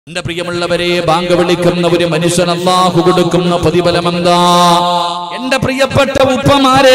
എന്റെ പ്രിയമുള്ളവരെ ബാങ്ക് വിളിക്കുന്ന ഒരു മനുഷ്യൻ അള്ളാഹു കൊടുക്കുന്ന പ്രതിഫലം എന്താ എന്റെ പ്രിയപ്പെട്ട ഉപ്പമാരെ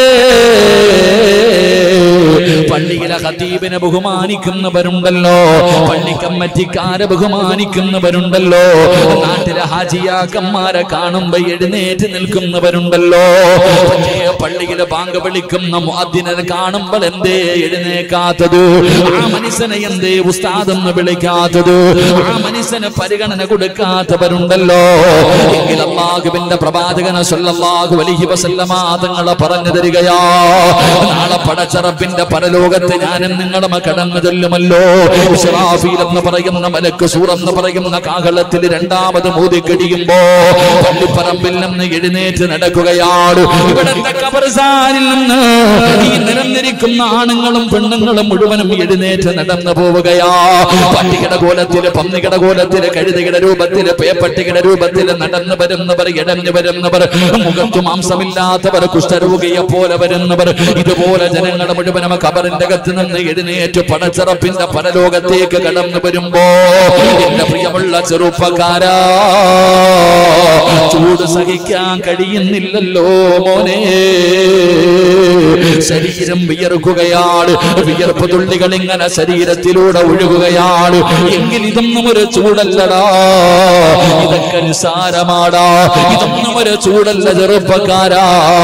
പള്ളിയിലെ ഖതീബിനെ ബഹുമാനിക്കുന്നവരുണ്ടല്ലോ പള്ളി കമ്മറ്റിക്കാരെ ബഹുമാനിക്കുന്നവരുണ്ടല്ലോ നാട്ടിലെ ഹാജിയാക്കന്മാരെ കാണുമ്പോ എഴുന്നേറ്റ് നിൽക്കുന്നവരുണ്ടല്ലോ പക്ഷേ പള്ളിയിലെ ബാങ്ക് വിളിക്കുന്ന മുഅദ്ദിനെ കാണുമ്പോൾ എന്തേ എഴുന്നേക്കാത്തത് ആ മനുഷ്യനെ എന്തേ ഉസ്താദ് എന്ന് വിളിക്കാത്തത് ആ മനുഷ്യന് പരിഗണന കൊടുക്കാത്തവരുണ്ടല്ലോ എങ്കിൽ അള്ളാഹുവിന്റെ പ്രവാചകന സല്ലല്ലാഹു അലൈഹി വസല്ലമ തങ്ങളെ പറഞ്ഞു തരികയാ നാളെ പടച്ചറപ്പിന്റെ പരലോകത്ത് ഞാനും നിങ്ങളും കടന്നു ചെല്ലുമല്ലോ ഇസ്രാഫീൽ എന്ന് പറയുന്ന മലക്ക് സൂർ എന്ന് പറയുന്ന കാഹളത്തിൽ രണ്ടാമത് മോദി കഴിയുമ്പോ പള്ളിപ്പറമ്പിൽ നിന്ന് എഴുന്നേറ്റ് നടക്കുകയാണ് ഇവിടത്തെ കബർസാനിൽ നിന്ന് ഈ നിരന്നിരിക്കുന്ന ആണുങ്ങളും പെണ്ണുങ്ങളും മുഴുവനും എഴുന്നേറ്റ് നടന്നു പോവുകയാ പട്ടികയുടെ കോലത്തില് പന്നികയുടെ കോലത്തില് കഴുതയുടെ രൂപത്തില് പേപ്പട്ടികയുടെ രൂപത്തില് നടന്നു വരുന്നവർ ഇടഞ്ഞു വരുന്നവർ മുഖത്തു മാംസമില്ലാത്തവർ കുഷ്ഠരോഗിയെ പോലെ വരുന്നവർ ഇതുപോലെ ജനങ്ങൾ മുഴുവനും കബറിന്റെ അകത്ത് നിന്ന് എഴുന്നേറ്റ് പടച്ചിറപ്പിന്റെ പരലോകത്തേക്ക് കടന്നു വരുമ്പോ എന്റെ പ്രിയമുള്ള ചെറുപ്പക്കാരാ ചൂട് സഹിക്കാൻ കഴിയുന്നില്ലല്ലോ മോനെ ശരീരം വിയർക്കുകയാണ് വിയർപ്പ് തുള്ളികൾ ഇങ്ങനെ ശരീരത്തിലൂടെ ഒഴുകുകയാണ് എങ്കിൽ ഇതൊന്നും ഒരു ചൂടല്ലടാ ഇതൊക്കെ നിസാരമാടാ ഇതൊന്നും ഒരു ചൂടല്ല ചെറുപ്പക്കാരാ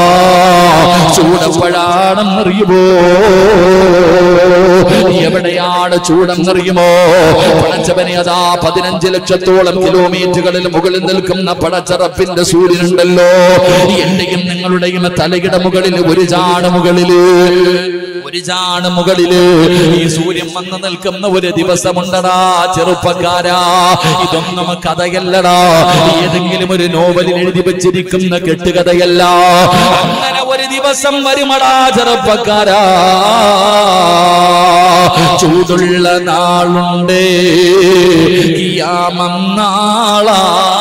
ചൂടപ്പോഴാണെന്നറിയുമോ എവിടെയാണ് ചൂടെന്നറിയുമോ പടച്ചവനെ അതാ പതിനഞ്ച് ലക്ഷത്തോളം കിലോമീറ്ററുകളിൽ മുകളിൽ നിൽക്കുന്ന പടച്ചറപ്പിന്റെ സൂര്യനുണ്ടല്ലോ എന്റെയും നിങ്ങളുടെയും തലയുടെ മുകളിൽ ഒരു ചാണ് മുകളില് ഒരു ചാണ് മുകളില് ഈ സൂര്യൻ വന്ന് നിൽക്കുന്ന ഒരു ദിവസമുണ്ടടാ ചെറുപ്പക്കാരാ ഇതൊന്നും കഥയല്ലടാ ഏതെങ്കിലും ഒരു നോവലിൽ എഴുതി വെച്ചിരിക്കുന്ന കെട്ടുകഥയല്ല അങ്ങനെ ഒരു ദിവസം വരുമടാ ചെറുപ്പക്കാരാ ചൂടുള്ള നാളുണ്ട് കിയാമം നാളാ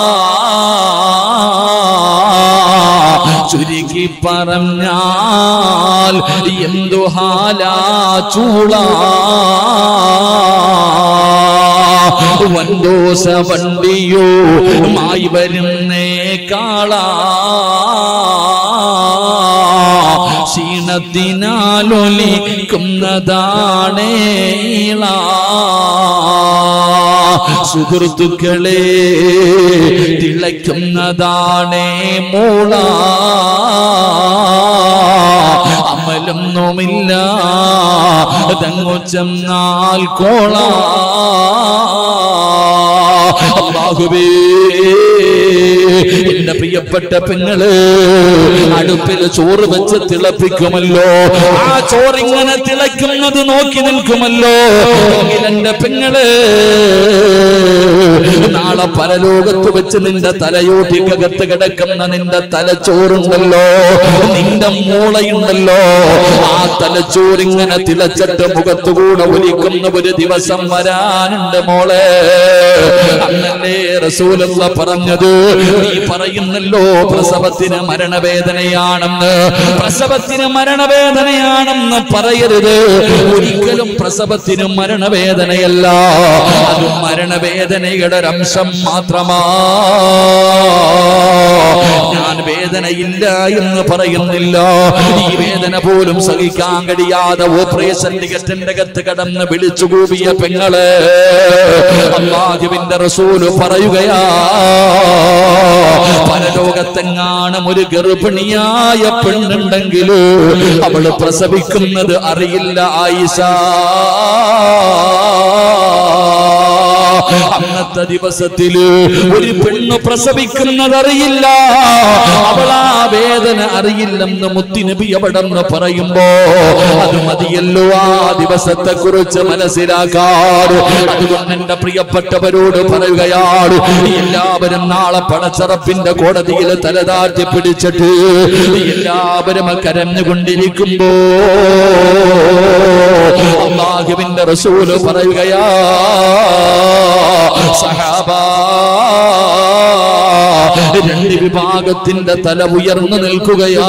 ചുരുക്കി പറഞ്ഞാൽ എന്തു ഹാലാ ചൂള വൻദോസ വണ്ടിയോ മായി വരുന്നേ കാളാ ക്ഷീണത്തിനാലൊലിക്കുന്നതാണേള സുഹൃത്തുക്കളെ തിളയ്ക്കുന്നതാണേ മൂള അമലൊന്നുമില്ല അതങ്ങു ചെന്നാൽ കോള അള്ളാഹുവേ എന്റെ പ്രിയപ്പെട്ട പെങ്ങള് അടുപ്പിൽ ചോറ് വെച്ച് തിളപ്പിക്കുമല്ലോ ആ ചോറിങ്ങനെ തിളയ്ക്കുന്നത് നോക്കി നിൽക്കുമല്ലോ എങ്കിൽ എന്റെ പെങ്ങള് നാളെ പരലോകത്ത് വെച്ച് നിന്റെ തലയോട്ടിക്കകത്ത് കിടക്കുന്ന നിന്റെ തലച്ചോറുണ്ടല്ലോ നിന്റെ മൂളയുണ്ടല്ലോ ആ തലച്ചോറിങ്ങനെ തിളച്ചിട്ട് മുഖത്തുകൂടെ ഒലിക്കുന്ന ഒരു ദിവസം വരാനുണ്ട് മോളെ അന്നല്ലേ റസൂലുള്ള പറഞ്ഞത് നീ പറയുന്നല്ലോ പ്രസവത്തിന് മരണവേദനയാണെന്ന് പ്രസവത്തിന് മരണവേദനയാണെന്ന് പറയരുത് ഒരിക്കലും പ്രസവത്തിന് മരണവേദനയല്ല അത് മരണവേദനയുടെ ഒരു അംശം മാത്രമാ ഞാൻ വേദനയില്ല എന്ന് പറയുന്നില്ല ഈ വേദന പോലും സഹിക്കാൻ കഴിയാതെ ഓപ്പറേഷൻ ടിക്കറ്റിന്റെ അകത്ത് കടന്ന് വിളിച്ചുകൂവിയ പെങ്ങള് അള്ളാഹുവിന്റെ റസൂല് പറയുകയാ പരലോകത്തെങ്ങാനും ഒരു ഗർഭിണിയായ പെണ്ണുണ്ടെങ്കിൽ അവള് പ്രസവിക്കുന്നത് അറിയില്ല ആയിഷ അന്നത്തെ ദിവസത്തില് ഒരു പെണ്ണ് പ്രസവിക്കുന്നതറിയില്ല അവൾ ആ വേദന അറിയില്ലെന്ന് മുത്തിനബി അവിടെന്ന് പറയുമ്പോ അത് മതിയല്ലോ ആ ദിവസത്തെ കുറിച്ച് മനസ്സിലാക്കാറ് അതുകൊണ്ട് എന്റെ പ്രിയപ്പെട്ടവരോട് പറയുകയാണ് എല്ലാവരും നാളെ പടച്ചറപ്പിന്റെ കോടതിയിൽ തലതാഴ്ത്തി പിടിച്ചിട്ട് എല്ലാവരും കരഞ്ഞുകൊണ്ടിരിക്കുമ്പോ അള്ളാഹുവിന്റെ റസൂല് പറയുകയാ സഹാബ രണ്ട് വിഭാഗത്തിന്റെ തല ഉയർന്നു നിൽക്കുകയാ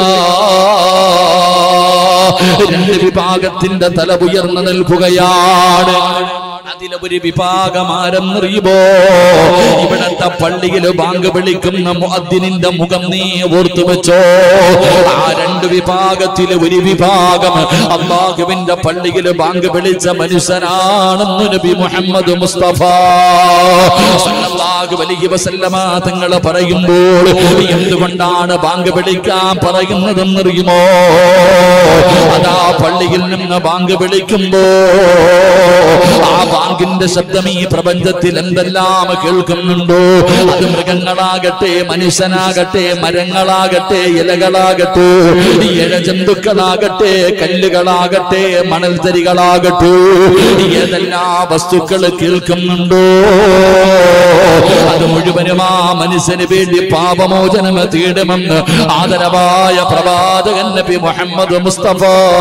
രണ്ട് വിഭാഗത്തിന്റെ തല ഉയർന്നു നിൽക്കുകയാണ് അതിലെ ഒരു വിഭാഗം ആരെന്നറിയുമോ ഇവിടത്തെ പള്ളിയിൽ ബാങ്ക് വിളിക്കുന്ന മുഅദ്ദിനിന്റെ മുഖം നീ ഓർത്തു വെച്ചോ ആ രണ്ട് വിഭാഗത്തിലെ ഒരു വിഭാഗം അള്ളാഹുവിന്റെ പള്ളിയിൽ ബാങ്ക് വിളിച്ച മനുഷ്യനാണെന്ന് നബി മുഹമ്മദ് മുസ്തഫ സല്ലല്ലാഹു അലൈഹി വസല്ലമ തങ്ങൾ പറയുമ്പോൾ എന്തുകൊണ്ടാണ് ബാങ്ക് വിളിക്കാൻ പറയുന്നതെന്നറിയുമോ അതാ പള്ളിയിൽ നിന്ന് ബാങ്ക് വിളിക്കുമ്പോ ആ ബാങ്കിന്റെ ശബ്ദം ഈ പ്രപഞ്ചത്തിൽ എന്തെല്ലാം കേൾക്കുന്നുണ്ടോ അത് മൃഗങ്ങളാകട്ടെ മനുഷ്യനാകട്ടെ മരങ്ങളാകട്ടെ ഇലകളാകട്ടെ ഇഴജന്തുക്കളാകട്ടെ കല്ലുകളാകട്ടെ മണൽത്തരികളാകട്ടെ ഏതെല്ലാ വസ്തുക്കൾ കേൾക്കുന്നുണ്ടോ അത് മുഴുവനും ആ മനുഷ്യന് വേണ്ടി പാപമോചനം തേടുമെന്ന് ആദരവായ പ്രവാചകൻ നബി മുഹമ്മദ് മുസ്തഫ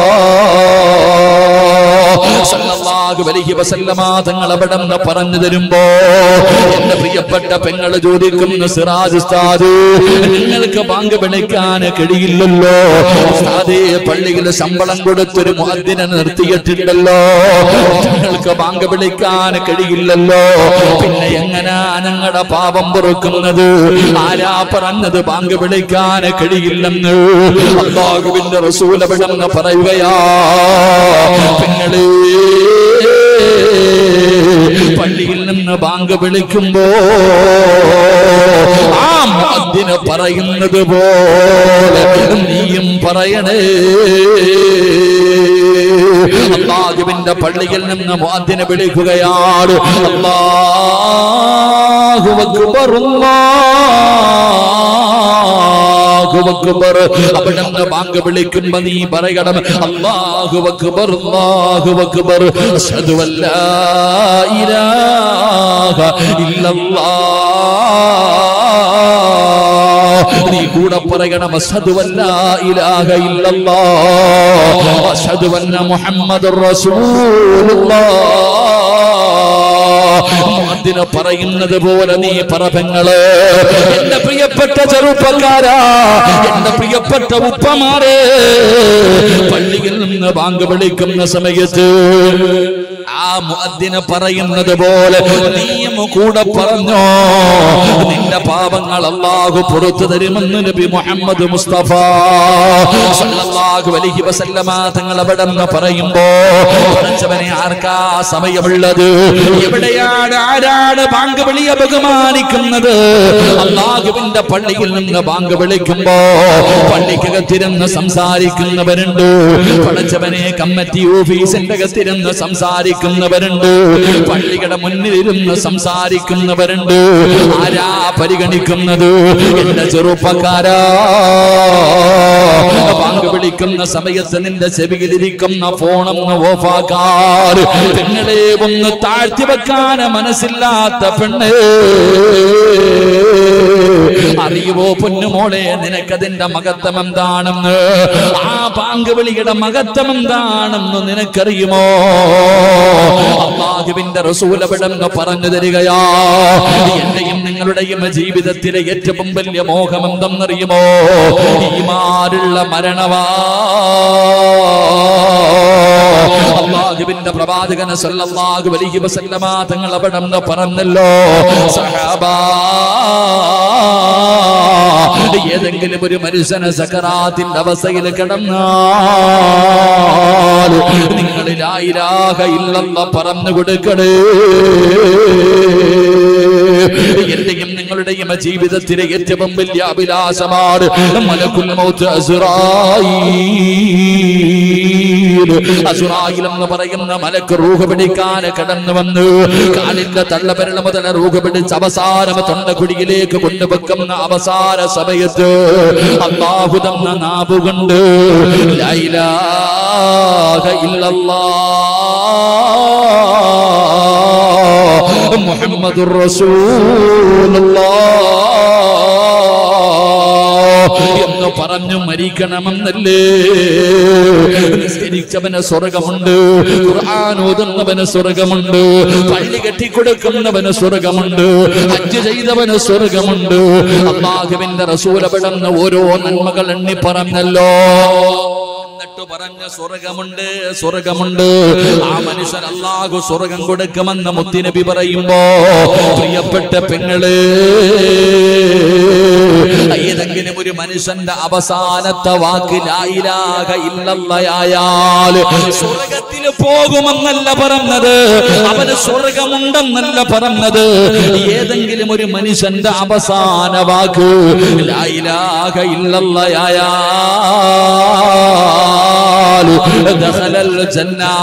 സല്ലല്ലാഹു അലൈഹി വസല്ലമ തങ്ങൾ അവിടെ നിന്ന് പറഞ്ഞു തരുമ്പോ എന്റെ പ്രിയപ്പെട്ട പെങ്ങള് ചോദിക്കുന്നു സിറാജ് ഉസ്താദ് നിങ്ങൾക്ക് ബാങ്ക് വിളിക്കാൻ കഴിയില്ലല്ലോ ഉസ്താദേ പള്ളിയിൽ ശമ്പളം കൊടുത്തൊരു മുഅദ്ദിനെ നിർത്തിയിട്ടില്ലല്ലോ നിങ്ങൾക്ക് ബാങ്ക് വിളിക്കാൻ കഴിയില്ലല്ലോ പിന്നെ എങ്ങനാ ഞങ്ങളുടെ പാപം പൊറുക്കുന്നത് ആരാ പറഞ്ഞത് ബാങ്ക് വിളിക്കാൻ കഴിയില്ലെന്ന് അള്ളാഹുവിന്റെ റസൂൽ അവിടെ നിന്ന് പറയുകയാ പെങ്ങളേ പള്ളിയിൽ നിന്ന് ബാങ്ക് വിളിക്കുമ്പോ ആ മുഅദ്ദിന് പറയുന്നത് പോലെ നീയും പറയണേ അള്ളാഹുവിന്റെ പള്ളിയിൽ നിന്ന് മുഅദ്ദിനെ വിളിക്കുകയാണ് അല്ലാഹു അക്ബർ അല്ലാഹു അക്ബർ അവിടെ നിന്ന് ബാങ്ക് വിളിക്കുമ്പോ നീ പറയണം അല്ലാഹു അക്ബർ അല്ലാഹു അക്ബർ അഷ്ഹദു അല്ലാ ഇലാഹ ഇല്ലല്ലാഹ് നീ കൂടെ പറയണം അഷ്ഹദു അല്ലാ ഇലാഹ ഇല്ലല്ലാഹ് അഷ്ഹദു അന്ന മുഹമ്മദുർ റസൂലുള്ളാഹ് മുഅദ്ദിന് പറയുന്നത് പോലെ നീ പറപങ്ങള് എന്റെ പ്രിയപ്പെട്ട ചെറുപ്പക്കാരാ എന്റെ പ്രിയപ്പെട്ട ഉപ്പമാരെ പള്ളിയിൽ നിന്ന് ബാങ്ക് വിളിക്കുന്ന സമയത്ത് ആ മുഅദ്ദിന് പറയുന്നത് പോലെ നീയും കൂടെ പറഞ്ഞോ നിന്റെ പാപങ്ങൾ അള്ളാഹു പുറത്തു തരുമെന്ന് നബി മുഹമ്മദ് മുസ്തഫ സല്ലല്ലാഹു അലൈഹി വസല്ലമ തങ്ങൾ അവിടെ നിന്ന് പറയുമ്പോ പഠിച്ചവനെ ആർക്കാ സമയമുള്ളത് എവിടെയാണ് ആരാണ് ബാങ്ക് വിളിയെ ബഹുമാനിക്കുന്നത് അള്ളാഹുവിന്റെ പള്ളിയിൽ നിന്ന് ബാങ്ക് വിളിക്കുമ്പോ പള്ളിക്കകത്തിരുന്ന് സംസാരിക്കുന്നവരുണ്ട് പഠിച്ചവനെ കമ്മിറ്റി ഓഫീസിന്റെ അകത്തിരുന്ന് സംസാരിക്കുന്നവരുണ്ട് പള്ളിയുടെ മുന്നിലിരുന്ന് സംസാരിക്കുന്നവരുണ്ട് ആരാ പരിഗണിക്കുന്നത് എന്റെ ചെറുപ്പക്കാരാ ബാങ്ക് വിളിക്കുന്ന സമയത്ത് നിന്റെ ചെവിയിലിരിക്കുന്ന ഫോണൊന്ന് ഓഫാക്കാറ് പെങ്ങളെ ഒന്ന് താഴ്ത്തി വെക്കാൻ മനസ്സില്ലാത്ത പെണ്ണ് അറിയുവോ പൊന്നുമോളെ നിനക്കതിന്റെ മഹത്വം എന്താണെന്ന് ആ ബാങ്ക് വിളിയുടെ മഹത്വം എന്താണെന്ന് നിനക്കറിയുമോ അള്ളാഹുവിന്റെ റസൂലവിടെന്ന് പറഞ്ഞു തരികയാ എന്റെയും നിങ്ങളുടെയും ജീവിതത്തിലെ ഏറ്റവും വലിയ മോഹം എന്തെന്നറിയുമോ ഈമാരുള്ള മരണവാ അള്ളാഹുവിന്റെ പ്രവാചകന് സല്ലല്ലാഹു അലൈഹി വസല്ലമ തങ്ങൾ അവിടെ നിന്ന് പറഞ്ഞല്ലോ സഹാബാ ഏതെങ്കിലും ഒരു മനുഷ്യന് സക്കറാത്തിന്റെ അവസ്ഥയിൽ കിടന്നാൽ നിങ്ങളിലായിരാക ഇല്ലെന്ന പറഞ്ഞു കൊടുക്കണേ എന്റെയും നിങ്ങളുടെയും ജീവിതത്തിലെ ഏറ്റവും വലിയ അഭിലാഷമാണ് മലക്കുൽ മൗത്ത് അസുറായി അസുറായിൽ എന്ന് പറയുന്ന മലക്ക് റൂഹ് പിടിക്കാൻ കടന്നു വന്ന് കാലിന്റെ തള്ളപരള മുതൽ റൂഹ് പിടിച്ച് അവസാനം തൊണ്ടക്കുടിയിലേക്ക് കൊണ്ടുവെക്കുന്ന അവസാന സമയത്ത് അള്ളാഹു തന്ന നാവുകൊണ്ട് ലൈലാഹ ഇല്ലല്ലാഹ് മുഹമ്മദുർ റസൂലുള്ളാഹ് എന്ന് പറഞ്ഞു മരിക്കണമെന്നല്ലേ നിസ്കരിച്ചവന് സ്വർഗമുണ്ട് ഖുർആൻ ഓതുന്നവന് സ്വർഗമുണ്ട് പള്ളി കെട്ടിക്കൊടുക്കുന്നവന് സ്വർഗമുണ്ട് ഹജ്ജ് ചെയ്തവന് സ്വർഗമുണ്ട് അള്ളാഹുവിന്റെ റസൂലപ്പെടുന്ന ഓരോ നന്മകൾ എണ്ണി പറഞ്ഞല്ലോ എന്നിട്ട് പറഞ്ഞ സ്വർഗമുണ്ട് സ്വർഗമുണ്ട് ആ മനുഷ്യൻ അള്ളാഹു സ്വർഗം കൊടുക്കുമെന്ന് മുത്തിനബി പറയുമ്പോ പ്രിയപ്പെട്ട പെങ്ങള് ഏതെങ്കിലും ഒരു മനുഷ്യന്റെ അവസാനത്തെ വാക്ക് ലായിലാക ഇല്ലല്ലയായാൽ സ്വർഗത്തിൽ പോകുമെന്നല്ല പറഞ്ഞത് അവന് സ്വർഗമുണ്ടെന്നല്ല പറഞ്ഞത് ഏതെങ്കിലും ഒരു മനുഷ്യന്റെ അവസാന വാക്ക് ലായിലാക ഇല്ലല്ലയായാൽ ദഖലൽ ജന്നാ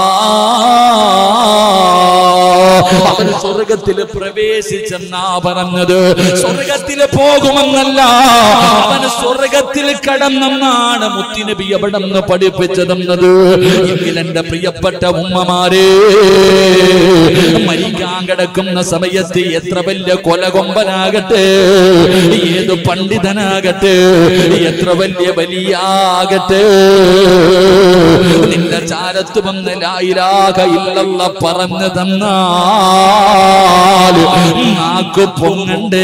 അവൻ സ്വർഗത്തിൽ പ്രവേശിച്ചെന്നാ പറഞ്ഞത് സ്വർഗത്തിൽ പോകുമെന്നല്ല അവൻ സ്വർഗത്തിൽ കടന്നെന്നാണ് മുത്തിനബി എവിടെ നിന്ന് പഠിപ്പിച്ചതെന്നത് എങ്കിൽ എന്റെ പ്രിയപ്പെട്ട ഉമ്മമാരെ മരിക്കാൻ കിടക്കുന്ന സമയത്ത് എത്ര വലിയ കൊലകൊമ്പനാകട്ടെ ഏത് പണ്ഡിതനാകട്ടെ എത്ര വലിയ വലിയാകട്ടെ നിന്റെ ചാരത്ത് വന്ന് ലായിലാക ഇല്ലല്ല പറഞ്ഞു തന്നാൽ നാക്ക് പൊങ്ങണ്ടേ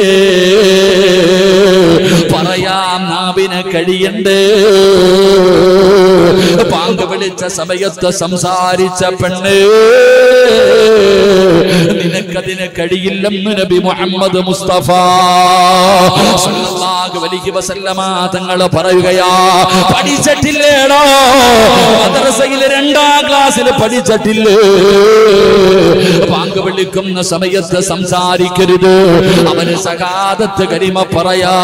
പറയാൻ നാവിന് കഴിയണ്ടേ പാങ്ക് വിളിച്ച സമയത്ത് സംസാരിച്ച പെണ്ണ് നിനക്കതിന് കഴിയില്ലെന്ന് നബി മുഹമ്മദ് മുസ്തഫ സല്ലല്ലാഹു അലൈഹി വസല്ലമ തങ്ങൾ പറയുകയാ പഠിച്ചിട്ടില്ലേടോ മദ്രസയിൽ രണ്ടാം ക്ലാസ്സിൽ പഠിച്ചിട്ടില്ലേ പാങ്ക് വിളിക്കുന്ന സമയത്ത് സംസാരിക്കരുത് അവന് സകാദത്ത് കരിമ പറയാ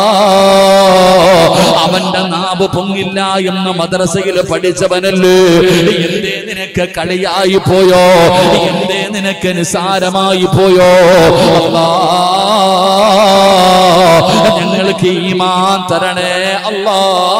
അവന്റെ നാവ് പൊങ്ങില്ല എന്ന് മദ്രസയിൽ പഠിച്ചവനല്ലേ എന്തേ നിനക്ക് കളിയായി പോയോ എന്തേ നിനക്ക് നിസാരമായി പോയോ അല്ലാ ഞങ്ങൾക്ക് ഈമാൻ തരണേ അല്ലാ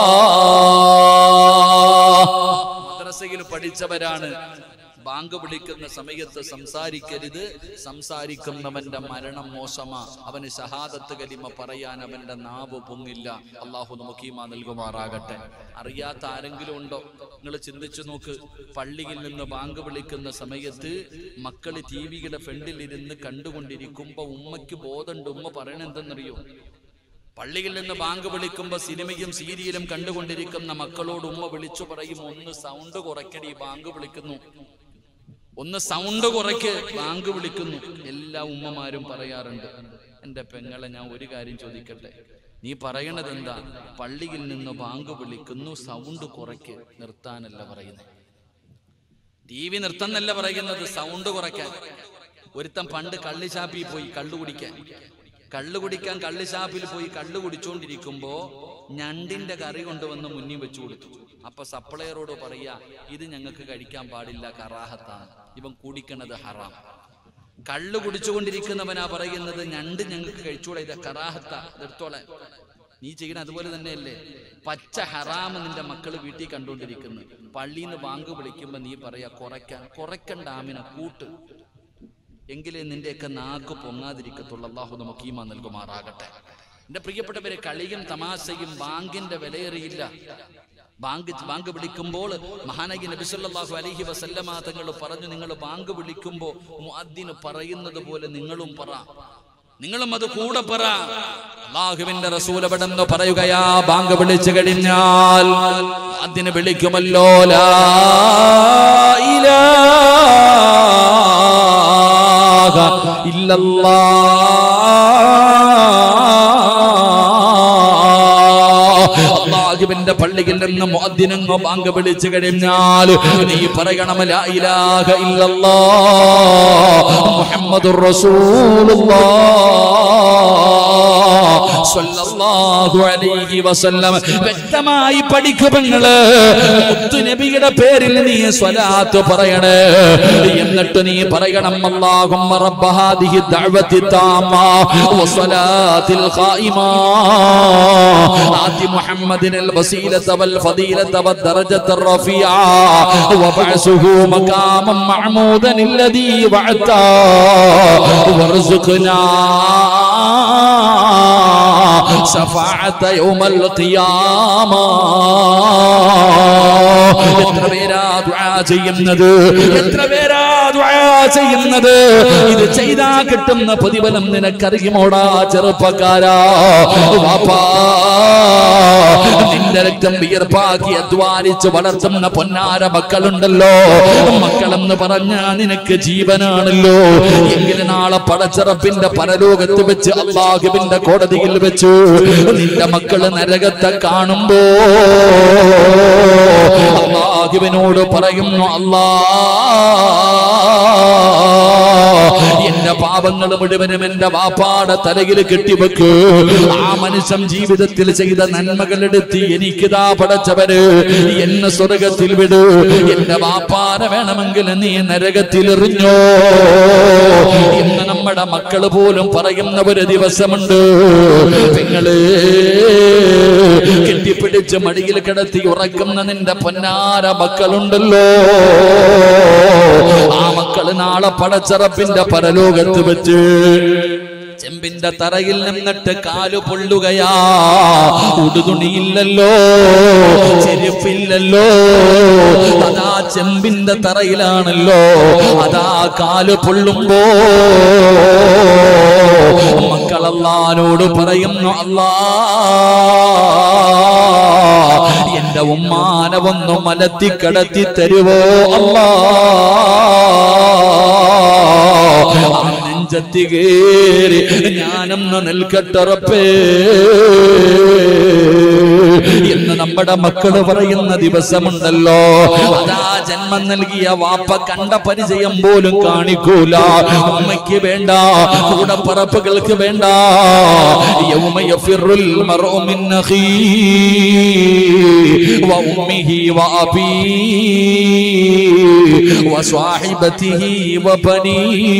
മദ്രസയിൽ പഠിച്ചവരാണ് ബാങ്ക് വിളിക്കുന്ന സമയത്ത് സംസാരിക്കരുത് സംസാരിക്കുന്നവന്റെ മരണം മോശമാ അവന് ഷഹാദത്ത് കലിമ പറയാൻ അവന്റെ നാവ് പൊങ്ങില്ല അള്ളാഹു നമുക്ക് ഈമാ നൽകുമാറാകട്ടെ അറിയാത്ത ആരെങ്കിലും ഉണ്ടോ നിങ്ങൾ ചിന്തിച്ചു നോക്ക് പള്ളിയിൽ നിന്ന് ബാങ്ക് വിളിക്കുന്ന സമയത്ത് മക്കള് ടി വിയുടെ ഫ്രണ്ടിൽ ഇരുന്ന് കണ്ടുകൊണ്ടിരിക്കുമ്പോ ഉമ്മയ്ക്ക് ബോധമുണ്ട് ഉമ്മ പറയണെന്തെന്നറിയോ പള്ളിയിൽ നിന്ന് ബാങ്ക് വിളിക്കുമ്പോ സിനിമയും സീരിയലും കണ്ടുകൊണ്ടിരിക്കുന്ന മക്കളോട് ഉമ്മ വിളിച്ചു പറയും ഒന്ന് സൗണ്ട് കുറയ്ക്കടി ബാങ്ക് വിളിക്കുന്നു ഒന്ന് സൗണ്ട് കുറയ്ക്ക് ബാങ്ക് വിളിക്കുന്നു എല്ലാ ഉമ്മമാരും പറയാറുണ്ട് എന്റെ പെങ്ങളെ ഞാൻ ഒരു കാര്യം ചോദിക്കട്ടെ നീ പറയണത് എന്താ പള്ളിയിൽ നിന്ന് ബാങ്ക് വിളിക്കുന്നു സൗണ്ട് കുറയ്ക്ക് നിർത്താനല്ല പറയുന്നത് ടി വി നിർത്തന്നല്ല പറയുന്നത് സൗണ്ട് കുറയ്ക്കാൻ ഒരുത്തൻ പണ്ട് കള്ളിശാപ്പിൽ പോയി കള്ളു കുടിക്കാൻ കള്ളു കുടിക്കാൻ കള്ളിശാപ്പിൽ പോയി കള്ളു കുടിച്ചോണ്ടിരിക്കുമ്പോ ഞണ്ടിന്റെ കറി കൊണ്ടുവന്ന് മുന്നിൽ വെച്ചു കൊടുത്തു അപ്പൊ സപ്ലയറോട് പറയാ ഇത് ഞങ്ങൾക്ക് കഴിക്കാൻ പാടില്ല കറാഹത്താണ് ഇവൻ കുടിക്കണത് ഹറാം കള്ളു കുടിച്ചുകൊണ്ടിരിക്കുന്നവനാ പറയുന്നത് ഞണ്ട് ഞങ്ങൾക്ക് കഴിച്ചൂടെ ഇത് കറാഹത്ത എടുത്തോളെ നീ ചെയ്യണ അതുപോലെ തന്നെയല്ലേ പച്ച ഹറാമ് നിന്റെ മക്കള് വീട്ടിൽ കണ്ടുകൊണ്ടിരിക്കുന്നു പള്ളിയിൽ നിന്ന് ബാങ്ക് വിളിക്കുമ്പോ നീ പറയാ കുറയ്ക്കാൻ കുറയ്ക്കണ്ട ആമിനെ കൂട്ട് എങ്കിലേ നിന്റെയൊക്കെ നാക്ക് പൊങ്ങാതിരിക്കത്തുള്ളൂ അള്ളാഹു നമുക്ക് ഈമാ നൽകുമാറാകട്ടെ എന്റെ പ്രിയപ്പെട്ടവരെ കളിയും തമാശയും ബാങ്കിന്റെ വിലയേറിയില്ല ബാങ്ക് ബാങ്ക് വിളിക്കുമ്പോൾ മഹാനഗി നബിസല്ലാഹു അലൈഹി വസല്ലമ തങ്ങൾ പറഞ്ഞു നിങ്ങൾ ബാങ്ക് വിളിക്കുമ്പോൾ മുഅദ്ദിന് പറയുന്നത് പോലെ നിങ്ങളും പറ നിങ്ങളും അത് കൂടെ പറ അള്ളാഹുവിന്റെ റസൂലപടെന്ന് പറയുകയാ ബാങ്ക് വിളിച്ചു കഴിഞ്ഞാൽ അതിന് വിളിക്കുമല്ലോ ലാ ഇലാഹ ഇല്ലല്ലാഹ് അള്ളാഹുവിന്റെ പള്ളിയിൽ നിന്ന് മുഅദ്ദിനങ്ങോ ബാങ്ക് വിളിച്ചു കഴിഞ്ഞാൽ നീ പറയണം ലാ ഇലാഹ ഇല്ലല്ലാഹ് മുഹമ്മദുർ റസൂലുള്ളാഹ് സ്വല്ലല്ലാഹു അലൈഹി വസല്ലം വ്യക്തമായി പഠിക്കുമെങ്ങള് നബിയുടെ പേരിൽ നീ സ്വലാത്ത് പറയണേ എന്നിട്ട് നീ പറയണം അല്ലാഹുമ്മ റബ്ബ ഹാദിഹി ദഅവതി താമ വസ്സലാത്തിൽ ഖായിമ ആതി മുഹമ്മദിനൽ വസീലത വൽ ഫദീലത വദ്ദറജത الرفيعة وبعثه مقاما محمودا الذي وعدته وارزقنا شفاعة يوم القيامة എത്ര പേരാ ദുആ ചെയ്യുന്നത് എത്ര പേരാ ദുആ ചെയ്യുന്നത് ഇത് ചെയ്താ കിട്ടുന്ന പ്രതിഫലം നിനക്കറിയുമോടാ ചെറുപ്പക്കാരാ വാപ്പാ നിന്റെ രക്തം വിയർപ്പാക്കി അധ്വാനിച്ച് വളർത്തുന്ന പൊന്നാര മക്കളുണ്ടല്ലോ മക്കളെന്ന് പറഞ്ഞ നിനക്ക് ജീവനാണല്ലോ എങ്കിൽ നാളെ പടച്ചിറപ്പിന്റെ പരലോകത്ത് വെച്ച് അള്ളാഹുവിന്റെ കോടതിയിൽ വെച്ചു നിന്റെ മക്കള് നരകത്തെ കാണുമ്പോ അള്ളാഹുവിനോട് പറയുന്നു അല്ലാ എന്റെ പാപങ്ങൾ മുഴുവനും എന്റെ വാപ്പാടെ തലയിൽ കെട്ടിവെക്ക് ആ മനുഷ്യൻ ജീവിതത്തിൽ ചെയ്ത നന്മകളെടുത്ത് എനിക്കിതാ പടച്ചവര് എന്നെ സ്വർഗത്തിൽ വിട് എന്റെ വാപ്പാനെ വേണമെങ്കിൽ നീ നരകത്തിൽ എറിഞ്ഞോ എന്ന് നമ്മുടെ മക്കള് പോലും പറയുന്ന ഒരു ദിവസമുണ്ട് നിങ്ങള് കെട്ടിപ്പിടിച്ച് മടിയിൽ കിടത്തി ഉറക്കുന്ന നിന്റെ പൊന്നാര മക്കളുണ്ടല്ലോ ആ മക്കള് നാളെ പടച്ചറപ്പിന്റെ പരലോകത്ത് വെച്ച് ചെമ്പിന്റെ തറയിൽ നിന്നിട്ട് കാലു പൊള്ളുകയാ ഉടുതുണിയില്ലല്ലോ ചെരുപ്പില്ലല്ലോ അതാ ചെമ്പിന്റെ തറയിലാണല്ലോ അതാ കാല് പൊള്ളുമ്പോ മക്കളല്ലാനോട് പറയുന്നു അല്ലാ എന്റെ ഉമ്മാനെ ഒന്ന് മലത്തി കടത്തി തരുവോ അല്ലാ ആ നെഞ്ചത്തി കേറി ഞാനൊന്ന് നിൽക്കട്ടറപ്പേ എന്ന് നമ്മുടെ മക്കള് പറയുന്ന ദിവസമുണ്ടല്ലോ അതാ ജന്മം നൽകിയ വാപ്പ കണ്ട പരിചയം പോലും കാണിക്കൂല അമ്മയ്ക്ക് വേണ്ട കൂടപ്പറപ്പുകൾക്ക് വേണ്ട യൗമ യഫിറുൽ മർഉ മിൻ അഖീ വഉമ്മിഹി വഅബീ വസ്വാഹിബതിഹി വബനീ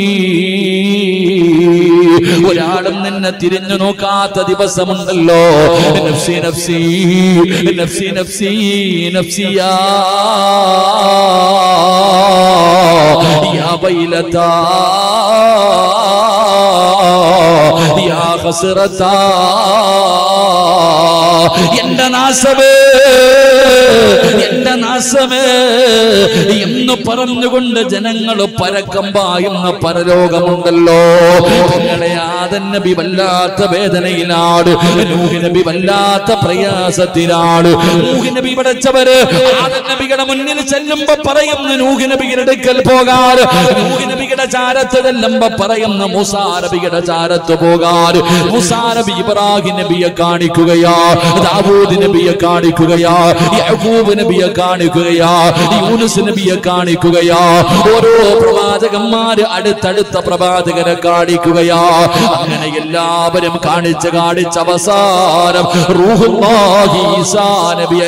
ഒരാളും നിന്നെ തിരിഞ്ഞു നോക്കാത്ത ദിവസമുണ്ടല്ലോ നഫ്സി നഫ്സി നഫ്സി നഫ്സി നഫ്സിയാ യാ വൈലതാ യാ ഖസ്റതാ എന്റെ നാശമേ എന്റെ നാശമേ എന്ന് പറഞ്ഞുകൊണ്ട് ജനങ്ങൾ പരക്കം പായുന്ന പരലോകമുണ്ടല്ലോ നിങ്ങളെ ആദൻ നബി വല്ലാത്ത വേദനയിലാണ് നൂഹ് നബി വല്ലാത്ത പ്രയാസത്തിലാണ് നൂഹ് നബി പടച്ചവര് ആദൻ നബിയുടെ മുന്നിൽ ചെല്ലുമ്പോ പറയുന്ന നൂഹ് നബിയുടെ അടുക്കൽ പോകാറ് നൂഹ് നബിയുടെ ചാരത്ത് ചെല്ലുമ്പോ പറയുന്ന മൂസാ നബിയുടെ ചാരത്ത് പോകാറ് മൂസാ നബി ഇബ്രാഹിം നബിയെ കാണിക്കുകയാ ദാവൂദ് നബിയെ കാണിക്കുകയാ യഹൂബ് നബിയെ കാണിക്കുകയാ യൂനുസ് നബിയെ കാണിക്കുകയാ ഓരോ പ്രവാചകന്മാര് അടുത്തടുത്ത പ്രവാചകരെ കാണിക്കുകയാ അങ്ങനെ എല്ലാവരും കാണിച്ച് കാണിച്ച് അവസാനം റൂഹുല്ലാഹി ഈസാ നബി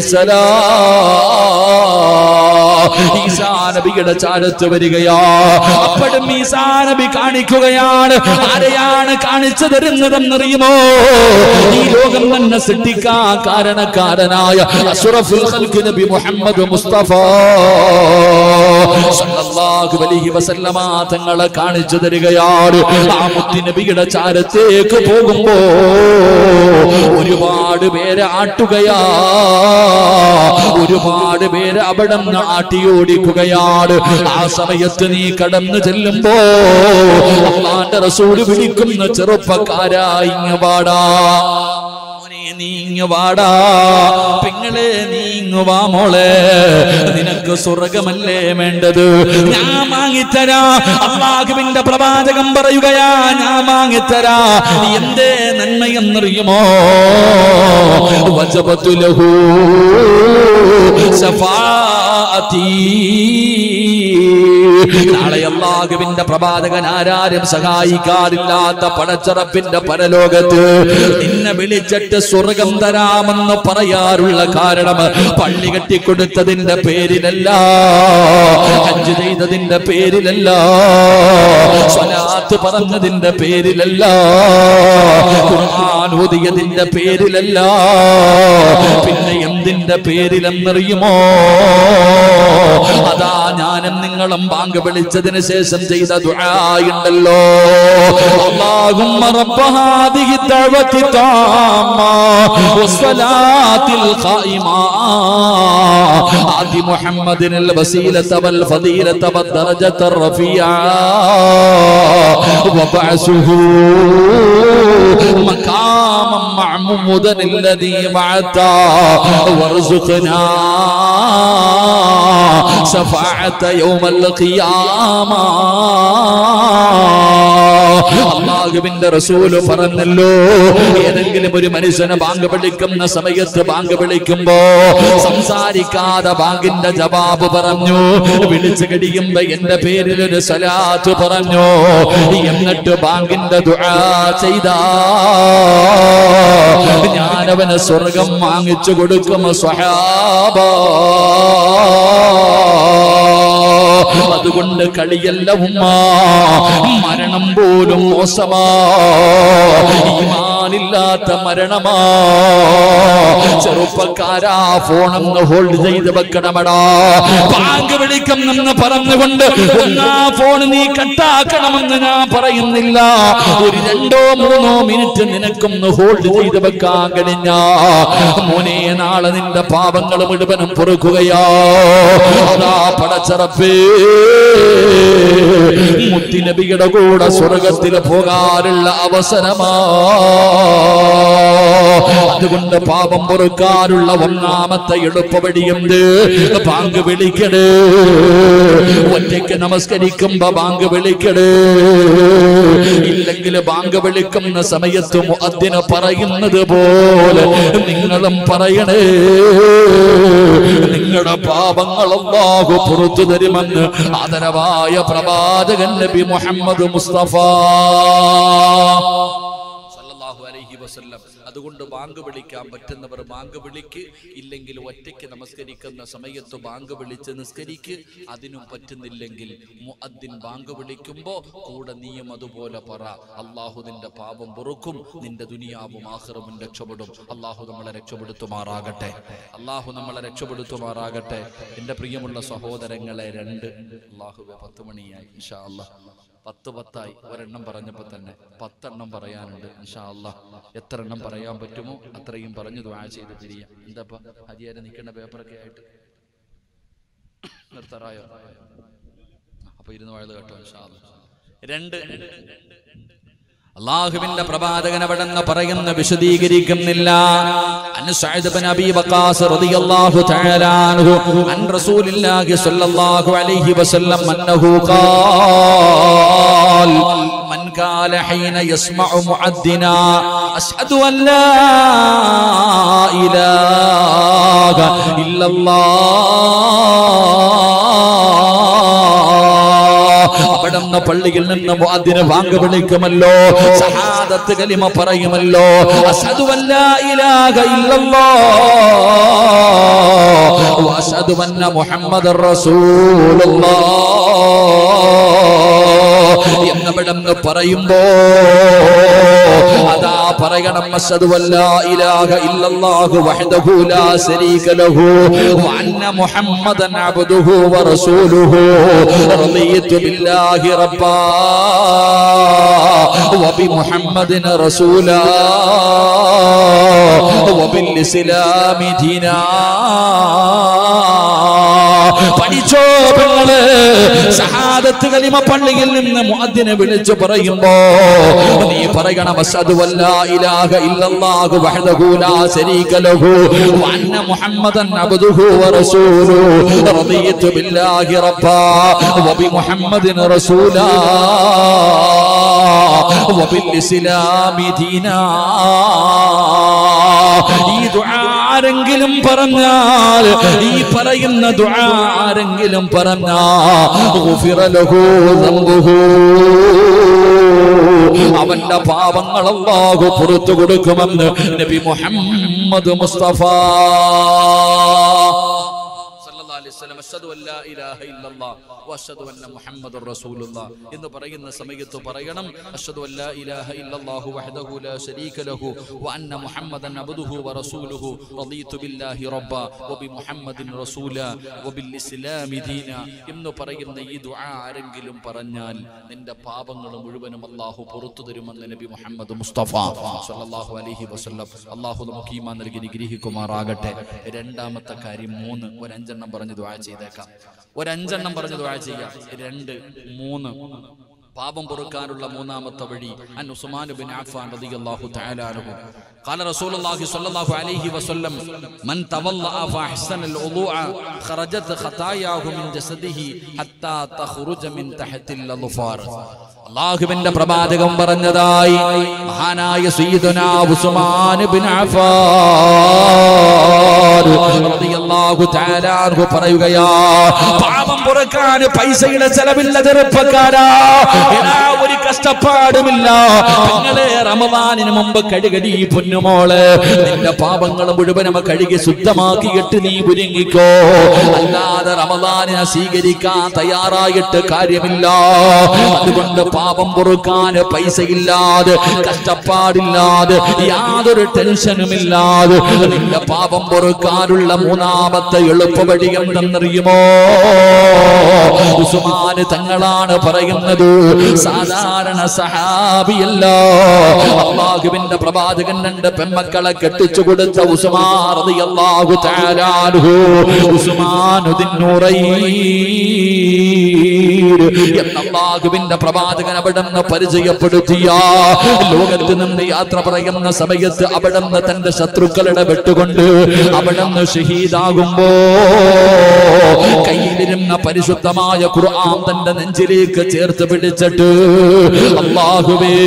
അലൈഹിസ്സലാം ഈസാ നബിയുടെ ചാരത്ത് വരികയാ അപ്പോഴും ഈസാ നബി കാണിക്കുകയാണ് ആരെയാണ് കാണിച്ചു തരുന്നതെന്നറിയുമോ ഈ ലോകം തന്നെ സൃഷ്ടിക്കാ കാരണക്കാരനായ അഷ്റഫുൽ ഖൽഖ് നബി മുഹമ്മദ് മുസ്തഫ സല്ലല്ലാഹു അലൈഹി വസല്ലമ തങ്ങളെ കാണിച്ചു തരികയാണ് ആ മുത്തി നബിയുടെ ചാരത്തേക്ക് പോകുമ്പോ ഒരുപാട് പേരെ ആട്ടുകയാ ഒരുപാട് പേര് അവിടെ നിന്ന് ആട്ടിയോടിക്കുകയാണ് ആ സമയത്ത് നീ കടന്നു ചെല്ലുമ്പോ അള്ളാന്റെ റസൂല് വിളിക്കുന്ന ചെറുപ്പക്കാരാ ഇങ്ങ് വാടാ മോനെ നീ ഇങ്ങ് വാടാ പെങ്ങളെ നീ ഇങ്ങ് വാ മോളെ നിനക്ക് സ്വർഗമല്ലേ വേണ്ടത് ഞാൻ വാങ്ങിത്തരാ അള്ളാഹുവിന്റെ പ്രവാചകം പറയുകയാ ഞാൻ വാങ്ങിത്തരാ എന്തേ നന്മയെന്നറിയുമോ വജപത്തുലഹു നാളെ അള്ളാഹുവിന്റെ പ്രവാചകൻ ആരാരും സഹായിക്കാറില്ലാത്ത പടച്ചറപ്പിന്റെ പരലോകത്ത് നിന്നെ വിളിച്ചിട്ട് സ്വർഗം തരാമെന്ന് പറയാറുള്ള കാരണം പള്ളി കെട്ടിക്കൊടുത്തതിന്റെ പേരിലല്ല ഹജ്ജ് ചെയ്തതിന്റെ പേരിലല്ല സ്വലാത്ത് പറഞ്ഞതിന്റെ പേരിലല്ല ഖുർആൻ ഓതിയതിന്റെ പേരിലല്ല പിന്നെ എന്തിന്റെ പേരിലെന്നറിയുമോ അതാ ഞാനും നിങ്ങളും ബാങ്ക് വിളിച്ചതിന് ശേഷം ചെയ്ത ദുആയുണ്ടല്ലോ اللهم رب هذه الدعوة التامة والصلاة القائمة آت محمد الوسيلة والفضيلة والدرجة الرفيعة وبعثه مقاما معمودا الذي وعدته وارزقنا شفاعة يوم القيامة അള്ളാഹുവിന്റെ റസൂല് പറഞ്ഞല്ലോ ഏതെങ്കിലും ഒരു മനുഷ്യന് ബാങ്ക് വിളിക്കുന്ന സമയത്ത് ബാങ്ക് വിളിക്കുമ്പോ സംസാരിക്കാതെ ബാങ്കിന്റെ ജവാബ് പറഞ്ഞു വിളിച്ചു കഴിയുമ്പോ എന്റെ പേരിൽ ഒരു സലാത്ത് പറഞ്ഞു എന്നിട്ട് ബാങ്കിന്റെ ദുആ ചെയ്താ ഞാനവന് സ്വർഗം വാങ്ങിച്ചു കൊടുക്കും സ്വഹാബ അതുകൊണ്ട് കളിയല്ല ഉമ്മ മരണം പോലും മോശമാ ഈമാനില്ലാത്ത മരണമാ ചെറുപ്പക്കാരാ ഫോണൊന്ന് ഹോൾഡ് ചെയ്ത് വെക്കണമടാ ബാങ്ക് വിളിക്കുന്നെന്ന് പറഞ്ഞുകൊണ്ട് ഒന്നാ ഫോൺ നീ കട്ടാക്കണമെന്ന് ഞാൻ പറയുന്നില്ല ഒരു രണ്ടോ മൂന്നോ മിനിറ്റ് നിനക്കൊന്ന് ഹോൾഡ് ചെയ്ത് വെക്കാൻ കഴിഞ്ഞ മോനെ നാളെ നിന്റെ പാപങ്ങൾ മുഴുവനും പൊറുക്കുകയാ അതാ പടച്ചറപ്പേ മുത്തിനബിയുടെ കൂടെ സ്വർഗത്തിൽ പോകാനുള്ള അവസരമാ അതുകൊണ്ട് പാപം പൊറുക്കാനുള്ള ഒന്നാമത്തെ എളുപ്പവഴിയുണ്ട് ബാങ്ക് വിളിക്കണേ ഒറ്റയ്ക്ക് നമസ്കരിക്കുമ്പോ ബാങ്ക് വിളിക്കണേ ഇല്ലെങ്കിൽ ബാങ്ക് വിളിക്കുന്ന സമയത്ത് മുഅദ്ദിന് പറയുന്നത് പോലെ നിങ്ങളും പറയണേ നിങ്ങളുടെ പാപങ്ങൾ അല്ലാഹു പുറത്തു തരുമെന്ന് ആദരവായ പ്രവാചകൻ നബി മുഹമ്മദ് മുസ്തഫ സല്ലല്ലാഹു അലൈഹി വസല്ലം അതുകൊണ്ട് ബാങ്ക് വിളിക്കാൻ പറ്റുന്നവർ ബാങ്ക് വിളിക്ക് ഇല്ലെങ്കിൽ ഒറ്റയ്ക്ക് നമസ്കരിക്കുന്ന സമയത്ത് ബാങ്ക് വിളിച്ച് നിസ്കരിക്ക് അതിനും പറ്റുന്നില്ലെങ്കിൽ മുഅദ്ദിൻ ബാങ്ക് വിളിക്കുമ്പോ കൂടെ നീയും അതുപോലെ പറ അള്ളാഹു നിന്റെ പാപം പൊറുക്കും നിന്റെ ദുനിയാവും ആഹ്റവും രക്ഷപ്പെടും അള്ളാഹു നമ്മളെ രക്ഷപ്പെടുത്തുമാറാകട്ടെ അള്ളാഹു നമ്മളെ രക്ഷപ്പെടുത്തുമാറാകട്ടെ എൻ്റെ പ്രിയമുള്ള സഹോദരങ്ങളെ രണ്ട് അള്ളാഹുവെ പത്ത് മണിയായി ഇൻഷാ അല്ലാഹ് പത്ത് പത്തായി ഒരെണ്ണം പറഞ്ഞപ്പോ തന്നെ പത്തെണ്ണം പറയാനുണ്ട് ഇൻഷാ അല്ലാ എത്ര എണ്ണം പറയാൻ പറ്റുമോ അത്രയും പറഞ്ഞു ദ്വാ ചെയ്ത് പിരിയാം എന്താ ഹരിയാരെ നിൽക്കേണ്ട പേപ്പറൊക്കെ ആയിട്ട് നിർത്തറായോ അപ്പൊ ഇരുന്ന് വാഴ കേട്ടോ ഇൻഷാ അല്ലാ രണ്ട് അള്ളാഹുവിന്റെ പ്രവാചകൻ അവിടെന്ന് പറയുന്ന വിശദീകരിക്കുന്നില്ല അൻ സഅദ് ബിൻ അബീ വഖാസ് റളിയല്ലാഹു തആല അൻഹു അൻ റസൂലില്ലാഹി സ്വല്ലല്ലാഹു അലൈഹി വസല്ലം അന്നഹു ഖാൽ من قال حين يسمع معدنا أشهد أن لا إله إلا الله അവിടുന്ന് പള്ളിയിൽ നിന്ന് മുഅദ്ദിന് വാങ്ക് വിളിക്കുമല്ലോ സഹാദത്ത് കലിമ പറയുമല്ലോ അസ്ഹദു അല്ലാ ഇലാഹ ഇല്ലല്ലാഹ് വഅസ്ഹദു അന്ന മുഹമ്മദർ റസൂലുള്ളാഹ് എന്നവിടെന്ന് പറയുമ്പോ അതാ പറയണം അസ്ഹദു അല്ലാ ഇലാഹ ഇല്ലല്ലാഹു വഹ്ദഹു ലാ ശരീക ലഹു വഅന്ന മുഹമ്മദൻ അബ്ദുഹു വറസൂലുഹു റളിയതു ബില്ലാഹി റബ്ബാ وبمحمد رسولا وبالإسلام دينا പഠിച്ചോ പെങ്ങള് ഷഹാദത്ത് കലിമ പള്ളിയിൽ നിന്ന് മുഅദ്ദിനെ വിളിച്ചു പറയുമ്പോ നീ പറയണം അസ്ഹദു അല്ലാ ഇലാഹ ഇല്ലല്ലാഹു വഹ്ദഹു ലാ ശരീക ലഹു വഅന്ന മുഹമ്മദൻ അബ്ദുഹു വറസൂലുഹു റളിയതു ബില്ലാഹി റബ്ബാ വബിമുഹമ്മദിൻ റസൂലാ وبالإسلام دينا ഈ ദുആ ആരെങ്കിലും പറഞ്ഞാൽ ഈ പറയുന്ന ദുആ ആരെങ്കിലും പറഞ്ഞാൽ ഗുഫിറ ലഹു ദംബുഹു അവന്റെ പാപങ്ങൾ അല്ലാഹു പുറത്തു കൊടുക്കുമെന്ന് നബി മുഹമ്മദ് മുസ്തഫ സല്ലല്ലാഹു അലൈഹി വസല്ലം അഷ്ഹദു അല്ലാ ഇലാഹ ഇല്ലല്ലാഹ് വഅഷ്ഹദു അന്ന മുഹമ്മദുർ റസൂലുള്ളാഹ് എന്ന് പറയുന്ന സമയത്ത് പറയണം അഷ്ഹദു അല്ലാ ഇലാഹ ഇല്ലല്ലാഹു വഹ്ദഹു ലാ ശരീക ലഹു വഅന്ന മുഹമ്മദൻ അബ്ദുഹു വറസൂലുഹു റളീതു ബില്ലാഹി റബ്ബ വബിമുഹമ്മദിൻ റസൂല വബിൽ ഇസ്ലാമി ദീന എന്ന് പറയുന്ന ഈ ദുആ ആരെങ്കിലും പറഞ്ഞാൽ നിന്റെ പാപങ്ങൾ മുഴുവനും അല്ലാഹു പുറത്തു തരുമെന്ന് നബി മുഹമ്മദ് മുസ്തഫ സല്ലല്ലാഹു അലൈഹി വസല്ലം അല്ലാഹു നമുക്ക് ഈമാൻ നൽകി നിഗ്രഹിക്കുമാറാകട്ടെ രണ്ടാമത്തെ കാര്യം മൂന്ന് ഒരു അഞ്ചെണ്ണം പറഞ്ഞ് ദുആ ചെയ്തേക്കാം ഒരു അഞ്ചെണ്ണം പറഞ്ഞ് ദുആ ചെയ്യാം രണ്ട് മൂന്ന് പാപം പൊറുക്കാനുള്ള മൂന്നാമത്തെ വഴി അൻ ഉസ്മാൻ ബിൻ അഫ്ഫാൻ റളിയല്ലാഹു തആല അൻഹു قال رسول الله صلى الله عليه وسلم من تولى فاحسن الوضوء خرجت خطاياه من جسده حتى تخرج من تحت الاظفار അള്ളാഹുവിന്റെ പ്രവാചകം പറഞ്ഞതായി മഹാനായ സയ്യിദുന ഉസ്മാൻ ബിൻ അഫ്ഫാൻ റളിയല്ലാഹു തആല അൻഹു പറയുകയാ പാപം പുറക്കാൻ പൈസയുടെ ചെലവില്ല ചെറുപ്പക്കാരാ എടാ ഒരു കഷ്ടപ്പാടുമില്ല നിങ്ങളെ റമദാനിന് മുമ്പ് കഴുകടി പൊന്നുമോള് നിന്റെ പാപങ്ങൾ മുഴുവനും കഴുകി ശുദ്ധമാക്കിയിട്ട് നീ ഒരുങ്ങിക്കോ അല്ലാതെ റമദാനിനെ സ്വീകരിക്കാൻ തയ്യാറായിട്ട് കാര്യമില്ല അതുകൊണ്ട് പാപം പൊറുക്കാൻ പൈസയില്ലാതെ കഷ്ടപ്പാടില്ലാതെ യാതൊരു ടെൻഷനുമില്ലാതെ നിന്റെ പാപം പൊറുക്കാനുള്ള മൂന്നാമത്തെ എളുപ്പവഴി എന്തെന്നറിയുമോ ഉസ്മാന് തങ്ങളാണ് പറയുന്നത് സാധാരണ സഹാബിയല്ല അള്ളാഹുവിന്റെ പ്രവാചകൻ രണ്ട് പെമ്മക്കളെ കെട്ടിച്ചു കൊടുത്ത ഉസ്മാൻ റളിയല്ലാഹു തആല അൻഹു ഉസ്മാനുദ്ദീൻ എന്ന അള്ളാഹുവിന്റെ പ്രവാചകൻ അവിടുന്ന് പരിചയപ്പെടുത്തിയ ലോകത്ത് നിന്ന് യാത്ര പറയുന്ന സമയത്ത് അവിടുന്ന് തന്റെ ശത്രുക്കളുടെ വെട്ടുകൊണ്ട് അവിടുന്ന് ഷഹീദാകുമ്പോ കയ്യിലിരുന്ന പരിശുദ്ധമായ ഖുർആൻ തന്റെ നെഞ്ചിലേക്ക് ചേർത്ത് പിടിച്ചിട്ട് അള്ളാഹുവേ